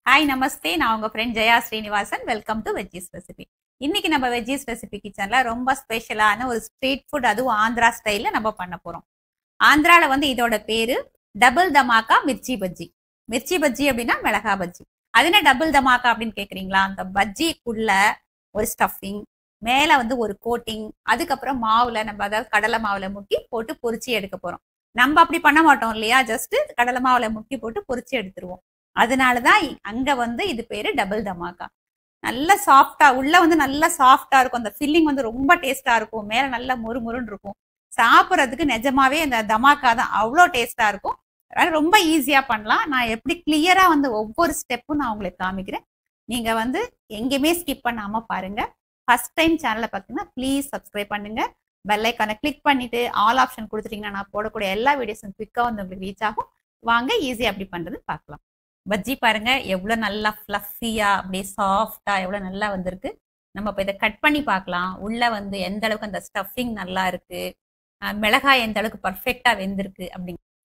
hi நமஸ்தே நான் உங்க friend Jaya Srinivasan welcome to veggies recipe இன்னைக்கு நம்ம வெஜ்ஜீஸ் ரெசிபி கிச்சன்ல ரொம்ப ஸ்பெஷலான ஒரு ஸ்ட்ரீட் ஃபுட் அதுவும் ஆந்திரா ஸ்டைல்ல நம்ம பண்ண போறோம் ஆந்திரால வந்து இதோட பேரு டபுள் தமாக்கா மிர்ச்சி பஜ்ஜி மிர்ச்சி பஜ்ஜி அப்படின்னா மிளகா பஜ்ஜி அது என்ன டபுள் தமாக்கா அப்படின்னு கேக்குறீங்களா அந்த பஜ்ஜிக்குள்ள ஒரு ஸ்டஃபிங் மேல வந்து ஒரு கோட்டிங் அதுக்கப்புறம் மாவுல நம்ம அதாவது கடலை மாவுல முக்கி போட்டு பொரிச்சு எடுக்க போறோம் நம்ம அப்படி பண்ண மாட்டோம் இல்லையா ஜஸ்ட் கடலை மாவுல முக்கி போட்டு பொரிச்சு எடுத்துருவோம் அதனாலதான் இ- அங்க வந்து இது பேரு டபுள் தமாக்கா நல்ல சாஃப்டா உள்ள வந்து நல்ல சாஃப்டா இருக்கும் அந்த ஃபில்லிங் வந்து ரொம்ப டேஸ்டா இருக்கும் மேல நல்ல மொறு மொறுன்னு இருக்கும் சாப்பிட்றதுக்கு நிஜமாவே அந்த தமாக்கா தான் அவ்வளோ டேஸ்டா இருக்கும் அதனால ரொம்ப ஈஸியா பண்ணலாம் நான் எப்படி கிளியரா வந்து ஒவ்வொரு ஸ்டெப்பும் நான் உங்களுக்கு காமிக்கிறேன் நீங்க வந்து எங்கேயுமே ஸ்கிப் பண்ணாம பாருங்க ஃபர்ஸ்ட் டைம் சேனலை பார்த்தீங்கன்னா ப்ளீஸ் சப்ஸ்கிரைப் பண்ணுங்க பெல் ஐக்கானை கிளிக் பண்ணிட்டு ஆல் ஆப்ஷன் கொடுத்துட்டீங்கன்னா நான் போடக்கூடிய எல்லா வீடியோஸும் குவிக்காக வந்து உங்களுக்கு ரீச் ஆகும் வாங்க ஈஸியா அப்படி பண்றது பார்க்கலாம் பஜ்ஜி பாருங்க எவ்வளவு நல்லா ஃப்ளஃபியா அப்படியே சாஃப்டா எவ்வளவு நல்லா வந்திருக்கு நம்ம இப்போ இதை கட் பண்ணி பார்க்கலாம் உள்ள வந்து எந்த அளவுக்கு அந்த ஸ்டஃபிங் நல்லா இருக்கு அஹ் மிளகாய் எந்த அளவுக்கு பர்ஃபெக்டா வெந்திருக்கு அப்படிங்க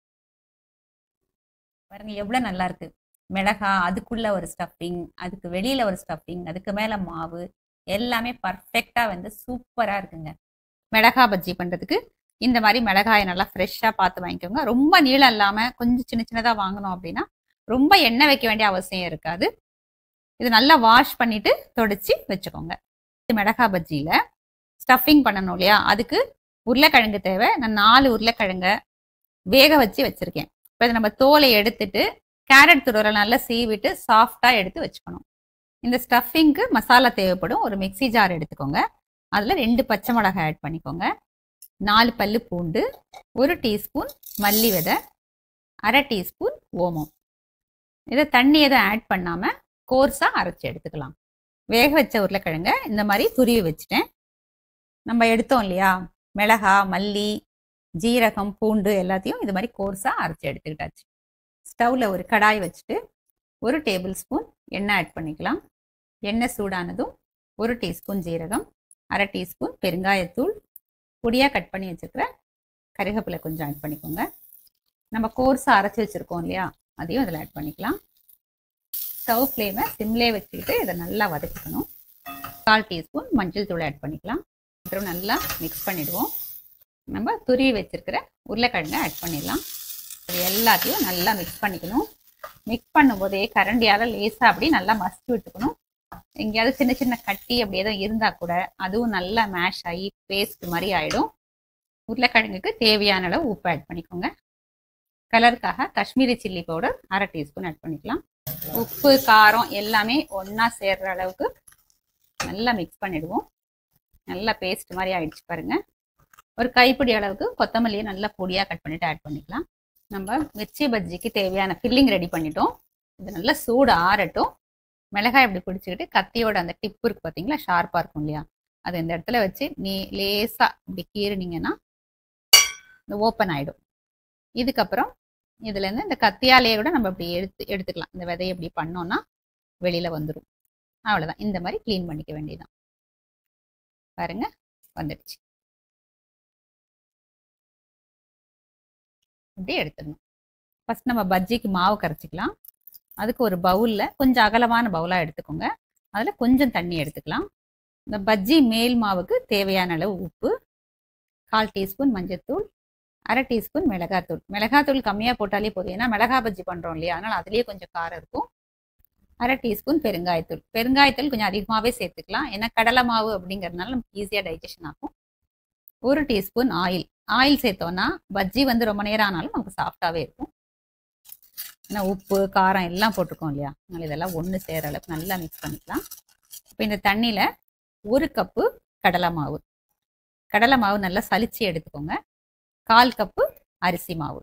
பாருங்க எவ்வளவு நல்லா இருக்கு மிளகா அதுக்குள்ள ஒரு ஸ்டஃபிங் அதுக்கு வெளியில ஒரு ஸ்டஃபிங் அதுக்கு மேல மாவு எல்லாமே பர்ஃபெக்டா வந்து சூப்பரா இருக்குங்க மிளகா பஜ்ஜி பண்றதுக்கு இந்த மாதிரி மிளகாயை நல்லா ஃப்ரெஷ்ஷா பார்த்து வாங்கிக்கோங்க ரொம்ப நீளம் இல்லாம கொஞ்சம் சின்ன சின்னதா வாங்கணும் அப்படின்னா ரொம்ப எண்ணெய் வைக்க வேண்டிய அவசியம் இருக்காது இது நல்லா வாஷ் பண்ணிட்டு தொடச்சி வச்சுக்கோங்க இது மிளகா பஜ்ஜியில ஸ்டஃபிங் பண்ணணும் இல்லையா அதுக்கு உருளைக்கிழங்கு தேவை நான் நாலு உருளைக்கிழங்க வேக வச்சு வச்சிருக்கேன் இப்போ இதை நம்ம தோலை எடுத்துட்டு கேரட் துருவலை நல்லா சீவிட்டு சாஃப்டா எடுத்து வச்சுக்கணும் இந்த ஸ்டஃபிங்க்கு மசாலா தேவைப்படும் ஒரு மிக்ஸி ஜார் எடுத்துக்கோங்க அதில் ரெண்டு பச்சை மிளகாய் ஆட் பண்ணிக்கோங்க நாலு பல்லு பூண்டு ஒரு டீஸ்பூன் மல்லி விதை அரை டீஸ்பூன் ஓமம் இதை தண்ணி எதுவும் ஆட் பண்ணாம கோர்ஸா அரைச்சி எடுத்துக்கலாம் வேக வச்ச உருளைக்கிழங்க இந்த மாதிரி துருவி வச்சுட்டேன் நம்ம எடுத்தோம் இல்லையா மிளகா மல்லி ஜீரகம் பூண்டு எல்லாத்தையும் இது மாதிரி கோர்ஸா அரைச்சி எடுத்துக்கிட்டாச்சு ஸ்டவ்ல ஒரு கடாய் வச்சுட்டு ஒரு டேபிள் ஸ்பூன் எண்ணெய் ஆட் பண்ணிக்கலாம் எண்ணெய் சூடானதும் ஒரு டீஸ்பூன் ஜீரகம் அரை டீஸ்பூன் பெருங்காயத்தூள் பொடியாக கட் பண்ணி வச்சுருக்கிற கருவேப்பிலை கொஞ்சம் ஆட் பண்ணிக்கோங்க நம்ம கோர்ஸாக அரைச்சி வச்சுருக்கோம் இல்லையா அதையும் இதில் ஆட் பண்ணிக்கலாம் ஸ்டவ் ஃப்ளேமை சிம்லே வச்சுக்கிட்டு இதை நல்லா வதக்கிக்கணும் கால் டீஸ்பூன் மஞ்சள் தூள் ஆட் பண்ணிக்கலாம் அப்புறம் நல்லா மிக்ஸ் பண்ணிடுவோம் நம்ம துருவி வச்சிருக்கிற உருளைக்கிழங்கை ஆட் பண்ணிடலாம் இது எல்லாத்தையும் நல்லா மிக்ஸ் பண்ணிக்கணும் மிக்ஸ் பண்ணும்போதே கரண்டியால் லேசாக அப்படி நல்லா மசிச்சு விட்டுக்கணும் எங்கேயாவது சின்ன சின்ன கட்டி அப்படி ஏதோ இருந்தால் கூட அதுவும் நல்லா மேஷ் ஆகி பேஸ்ட் மாதிரி ஆயிடும் உருளைக்கிழங்குக்கு தேவையான அளவு உப்பு ஆட் பண்ணிக்கோங்க கலருக்காக காஷ்மீரி சில்லி பவுடர் அரை டீஸ்பூன் ஆட் பண்ணிக்கலாம் உப்பு காரம் எல்லாமே ஒன்றா சேர்ற அளவுக்கு நல்லா மிக்ஸ் பண்ணிடுவோம் நல்லா பேஸ்ட் மாதிரி ஆயிடுச்சு பாருங்க ஒரு கைப்பிடி அளவுக்கு கொத்தமல்லியை நல்லா பொடியாக கட் பண்ணிட்டு ஆட் பண்ணிக்கலாம் நம்ம மிர்ச்சி பஜ்ஜிக்கு தேவையான ஃபில்லிங் ரெடி பண்ணிட்டோம் இது நல்லா சூடு ஆறட்டும் மிளகாய் இப்படி பிடிச்சிக்கிட்டு கத்தியோட அந்த டிப் இருக்கு பார்த்தீங்களா ஷார்ப்பாக இருக்கும் இல்லையா அது இந்த இடத்துல வச்சு நீ லேசாக இப்படி கீறினீங்கன்னா இந்த ஓப்பன் ஆகிடும் இதுக்கப்புறம் இதுலேருந்து இந்த கத்தியாலேயே கூட நம்ம இப்படி எடுத்து எடுத்துக்கலாம் இந்த விதையை இப்படி பண்ணோம்னா வெளியில் வந்துடும் அவ்வளோதான் இந்த மாதிரி க்ளீன் பண்ணிக்க வேண்டியதுதான் பாருங்க வந்துடுச்சு இப்படி எடுத்துடணும் ஃபர்ஸ்ட் நம்ம பஜ்ஜிக்கு மாவு கரைச்சிக்கலாம் அதுக்கு ஒரு பவுலில் கொஞ்சம் அகலமான பவுலாக எடுத்துக்கோங்க அதில் கொஞ்சம் தண்ணி எடுத்துக்கலாம் இந்த பஜ்ஜி மேல் மாவுக்கு தேவையான அளவு உப்பு கால் டீஸ்பூன் மஞ்சத்தூள் அரை டீஸ்பூன் மிளகாத்தூள் மிளகாத்தூள் கம்மியாக போட்டாலே போதும் ஏன்னா மிளகா பஜ்ஜி பண்ணுறோம் இல்லையா அதனால் அதுலேயே கொஞ்சம் காரம் இருக்கும் அரை டீஸ்பூன் பெருங்காயத்தூள் பெருங்காயத்தூள் கொஞ்சம் அதிகமாகவே சேர்த்துக்கலாம் ஏன்னா கடலை மாவு அப்படிங்கிறதுனால நமக்கு ஈஸியாக டைஜஷன் ஆகும் ஒரு டீஸ்பூன் ஆயில் ஆயில் சேர்த்தோன்னா பஜ்ஜி வந்து ரொம்ப நேரம் ஆனாலும் நமக்கு சாஃப்டாகவே இருக்கும் ஏன்னா உப்பு காரம் எல்லாம் போட்டிருக்கோம் இல்லையா அதனால இதெல்லாம் ஒன்று சேர அளவுக்கு நல்லா மிக்ஸ் பண்ணிக்கலாம் இப்போ இந்த தண்ணியில் ஒரு கப்பு கடலை மாவு கடலை மாவு நல்லா சலிச்சு எடுத்துக்கோங்க கால் கப்பு அரிசி மாவு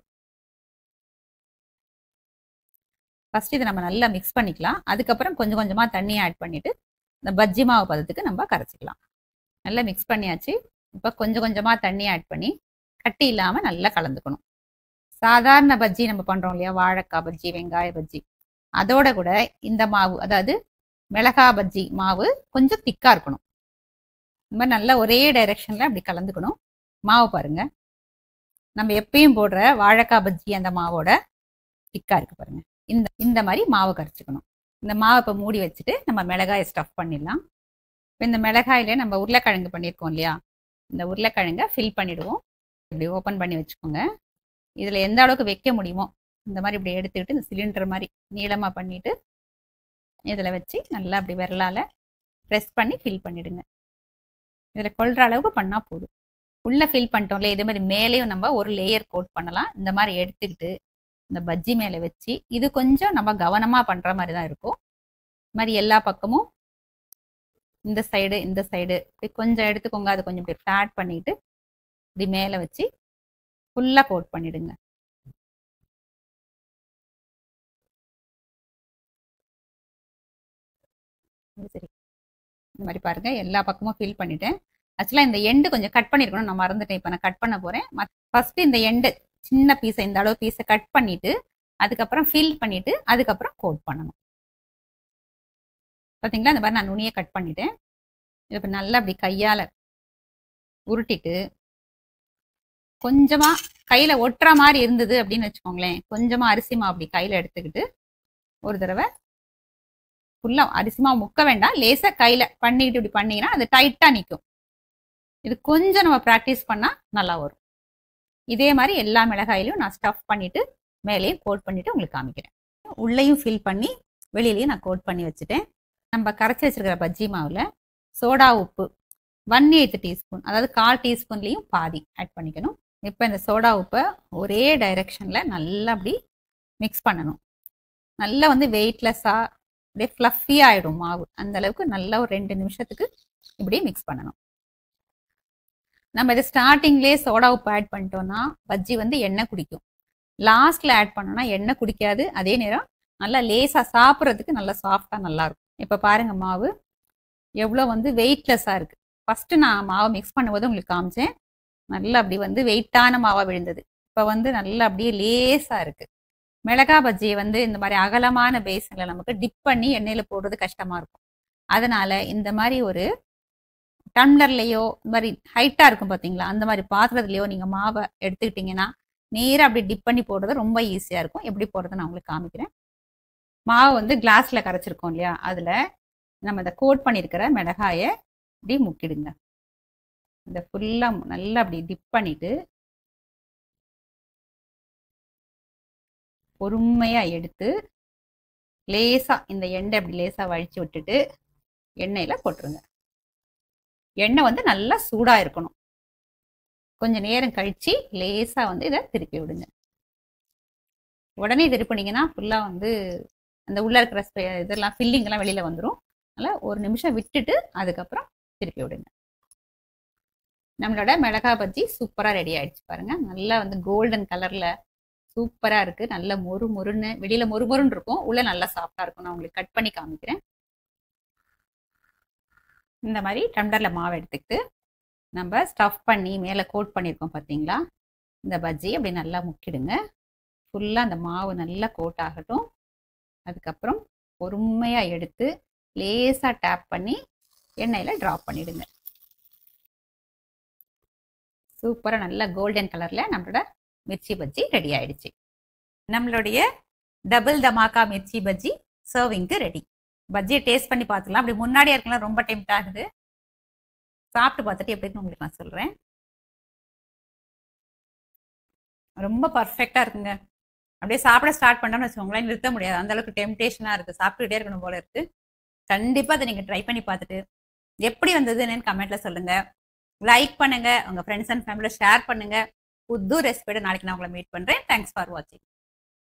ஃபர்ஸ்ட் இதை நம்ம நல்லா மிக்ஸ் பண்ணிக்கலாம் அதுக்கப்புறம் கொஞ்சம் கொஞ்சமாக தண்ணி ஆட் பண்ணிட்டு இந்த பஜ்ஜி மாவு பதத்துக்கு நம்ம கரைச்சிக்கலாம் நல்லா மிக்ஸ் பண்ணியாச்சு இப்போ கொஞ்சம் கொஞ்சமாக தண்ணி ஆட் பண்ணி கட்டி இல்லாமல் நல்லா கலந்துக்கணும் சாதாரண பஜ்ஜி நம்ம பண்ணுறோம் இல்லையா வாழைக்காய் பஜ்ஜி வெங்காய பஜ்ஜி அதோட கூட இந்த மாவு அதாவது மிளகா பஜ்ஜி மாவு கொஞ்சம் திக்காக இருக்கணும் இந்த மாதிரி நல்லா ஒரே டைரெக்ஷனில் அப்படி கலந்துக்கணும் மாவு பாருங்க நம்ம எப்பயும் போடுற வாழைக்காய் பஜ்ஜி அந்த மாவோட திக்காக இருக்கு பாருங்க இந்த இந்த மாதிரி மாவு கரைச்சிக்கணும் இந்த மாவை இப்போ மூடி வச்சுட்டு நம்ம மிளகாயை ஸ்டஃப் பண்ணிடலாம் இப்போ இந்த மிளகாயிலே நம்ம உருளைக்கிழங்கு பண்ணியிருக்கோம் இல்லையா இந்த உருளைக்கிழங்கை ஃபில் பண்ணிடுவோம் இப்படி ஓப்பன் பண்ணி வச்சுக்கோங்க இதில் எந்த அளவுக்கு வைக்க முடியுமோ இந்த மாதிரி இப்படி எடுத்துக்கிட்டு இந்த சிலிண்டர் மாதிரி நீளமாக பண்ணிட்டு இதில் வச்சு நல்லா அப்படி விரலால் ப்ரெஸ் பண்ணி ஃபில் பண்ணிடுங்க இதில் கொள்கிற அளவுக்கு பண்ணால் போதும் உள்ளே ஃபில் பண்ணிட்டோம்ல இதே மாதிரி மேலேயும் நம்ம ஒரு லேயர் கோட் பண்ணலாம் இந்த மாதிரி எடுத்துக்கிட்டு இந்த பஜ்ஜி மேலே வச்சு இது கொஞ்சம் நம்ம கவனமாக பண்ணுற மாதிரி தான் இருக்கும் இது மாதிரி எல்லா பக்கமும் இந்த சைடு இந்த சைடு இப்படி கொஞ்சம் எடுத்துக்கோங்க அது கொஞ்சம் இப்படி ஃப்ளாட் பண்ணிட்டு இப்படி மேலே வச்சு ஃபுல்லாக கோட் பண்ணிடுங்க இது சரி இந்த மாதிரி பாருங்க எல்லா பக்கமும் ஃபில் பண்ணிட்டேன் ஆக்சுவலாக இந்த எண்டு கொஞ்சம் கட் பண்ணியிருக்கணும் நான் மறந்துட்டேன் இப்போ நான் கட் பண்ண போகிறேன் ஃபர்ஸ்ட் இந்த எண்டு சின்ன பீஸை இந்த அளவு பீஸை கட் பண்ணிட்டு அதுக்கப்புறம் ஃபில் பண்ணிட்டு அதுக்கப்புறம் கோட் பண்ணணும் பார்த்தீங்களா இந்த மாதிரி நான் நுனியை கட் பண்ணிட்டேன் இதை இப்போ நல்லா அப்படி கையால் உருட்டிட்டு கொஞ்சமாக கையில் ஒட்டுற மாதிரி இருந்தது அப்படின்னு வச்சுக்கோங்களேன் கொஞ்சமாக அரிசி மாவு அப்படி கையில் எடுத்துக்கிட்டு ஒரு தடவை ஃபுல்லாக அரிசி மாவு முக்க வேண்டாம் லேசாக கையில் பண்ணிக்கிட்டு இப்படி பண்ணீங்கன்னா அது டைட்டாக நிற்கும் இது கொஞ்சம் நம்ம ப்ராக்டிஸ் பண்ணால் நல்லா வரும் இதே மாதிரி எல்லா மிளகாயிலையும் நான் ஸ்டஃப் பண்ணிட்டு மேலேயும் கோட் பண்ணிட்டு உங்களுக்கு காமிக்கிறேன் உள்ளேயும் ஃபில் பண்ணி வெளியிலையும் நான் கோட் பண்ணி வச்சுட்டேன் நம்ம கரைச்சி வச்சிருக்கிற பஜ்ஜி மாவில் சோடா உப்பு ஒன் எய்த் டீஸ்பூன் அதாவது கால் டீஸ்பூன்லேயும் பாதி ஆட் பண்ணிக்கணும் இப்போ இந்த சோடா உப்பை ஒரே டைரெக்ஷனில் நல்லா அப்படி மிக்ஸ் பண்ணணும் நல்லா வந்து வெயிட்லெஸ்ஸாக அப்படியே ஃப்ளஃபியாக ஆகிடும் மாவு அந்த அளவுக்கு நல்லா ஒரு ரெண்டு நிமிஷத்துக்கு இப்படி மிக்ஸ் பண்ணணும் நம்ம இது ஸ்டார்டிங்லேயே சோடா உப்பு ஆட் பண்ணிட்டோம்னா பஜ்ஜி வந்து எண்ணெய் குடிக்கும் லாஸ்ட்ல ஆட் பண்ணோம்னா எண்ணெய் குடிக்காது அதே நேரம் நல்லா லேசாக சாப்பிட்றதுக்கு நல்லா சாஃப்டாக நல்லா இருக்கும் இப்போ பாருங்க மாவு எவ்வளோ வந்து வெயிட்லெஸ்ஸாக இருக்கு ஃபர்ஸ்ட் நான் மாவை மிக்ஸ் பண்ணும்போது உங்களுக்கு காமிச்சேன் நல்லா அப்படி வந்து வெயிட்டான மாவாக விழுந்தது இப்போ வந்து நல்லா அப்படியே லேசாக இருக்கு மிளகா பஜ்ஜியை வந்து இந்த மாதிரி அகலமான பேஸில் நமக்கு டிப் பண்ணி எண்ணெயில் போடுறது கஷ்டமா இருக்கும் அதனால இந்த மாதிரி ஒரு டம்ளர்லையோ இந்த மாதிரி ஹைட்டாக இருக்கும் பார்த்தீங்களா அந்த மாதிரி பாத்திரத்துலையோ நீங்கள் மாவை எடுத்துக்கிட்டிங்கன்னா நேராக அப்படி டிப் பண்ணி போடுறது ரொம்ப ஈஸியாக இருக்கும் எப்படி போடுறது நான் உங்களுக்கு காமிக்கிறேன் மாவு வந்து கிளாஸில் கரைச்சிருக்கோம் இல்லையா அதில் நம்ம இந்த கோட் பண்ணியிருக்கிற மிளகாயை இப்படி முக்கிடுங்க இந்த ஃபுல்லாக நல்லா அப்படி டிப் பண்ணிட்டு பொறுமையாக எடுத்து லேசாக இந்த எண்ணெய் அப்படி லேசாக வழிச்சு விட்டுட்டு எண்ணெயில் போட்டுருங்க எண்ணெய் வந்து நல்லா சூடாக இருக்கணும் கொஞ்சம் நேரம் கழித்து லேசாக வந்து இதை திருப்பி விடுங்க உடனே திருப்பினீங்கன்னா ஃபுல்லாக வந்து அந்த உள்ளே இருக்கிற ஸ்பெ இதெல்லாம் ஃபில்லிங் எல்லாம் வெளியில் வந்துடும் அதனால் ஒரு நிமிஷம் விட்டுட்டு அதுக்கப்புறம் திருப்பி விடுங்க நம்மளோட மிளகா பஜ்ஜி சூப்பராக ரெடி ஆயிடுச்சு பாருங்க நல்லா வந்து கோல்டன் கலரில் சூப்பராக இருக்குது நல்ல மொறு மொறுன்னு வெளியில் மொறு மொறுன்னு இருக்கும் உள்ளே நல்லா சாஃப்டாக இருக்கும் நான் உங்களுக்கு கட் பண்ணி காமிக்கிறேன் இந்த மாதிரி டம்ளரில் மாவு எடுத்துக்கிட்டு நம்ம ஸ்டஃப் பண்ணி மேலே கோட் பண்ணியிருக்கோம் பார்த்தீங்களா இந்த பஜ்ஜி அப்படி நல்லா முக்கிடுங்க ஃபுல்லாக அந்த மாவு நல்லா கோட் ஆகட்டும் அதுக்கப்புறம் பொறுமையாக எடுத்து லேசாக டேப் பண்ணி எண்ணெயில் ட்ராப் பண்ணிடுங்க சூப்பராக நல்ல கோல்டன் கலரில் நம்மளோட மிர்ச்சி பஜ்ஜி ரெடி ஆயிடுச்சு நம்மளுடைய டபுள் தமாக்கா மிர்ச்சி பஜ்ஜி சர்விங்க்கு ரெடி பஜ்ஜியை டேஸ்ட் பண்ணி பார்த்துக்கலாம் அப்படி முன்னாடியே இருக்கலாம் ரொம்ப டெம்ட் ஆகுது சாப்பிட்டு பார்த்துட்டு எப்படின்னு உங்களுக்கு நான் சொல்கிறேன் ரொம்ப பர்ஃபெக்டாக இருக்குங்க அப்படியே சாப்பிட ஸ்டார்ட் பண்ணோம்னு வச்சுக்கோங்களேன் நிறுத்த முடியாது அந்த அளவுக்கு டெம்டேஷனாக இருக்குது சாப்பிட்டுக்கிட்டே இருக்கணும் போல இருக்குது கண்டிப்பாக அதை நீங்கள் ட்ரை பண்ணி பார்த்துட்டு எப்படி வந்ததுன்னு கமெண்ட்டில் சொல்லுங்கள் லைக் பண்ணுங்கள் உங்கள் ஃப்ரெண்ட்ஸ் அண்ட் ஃபேமிலியில் ஷேர் பண்ணுங்கள் புது ரெசிபியோட நாளைக்கு நான் உங்களை மீட் பண்ணுறேன் தேங்க்ஸ் ஃபார் வாட்சிங்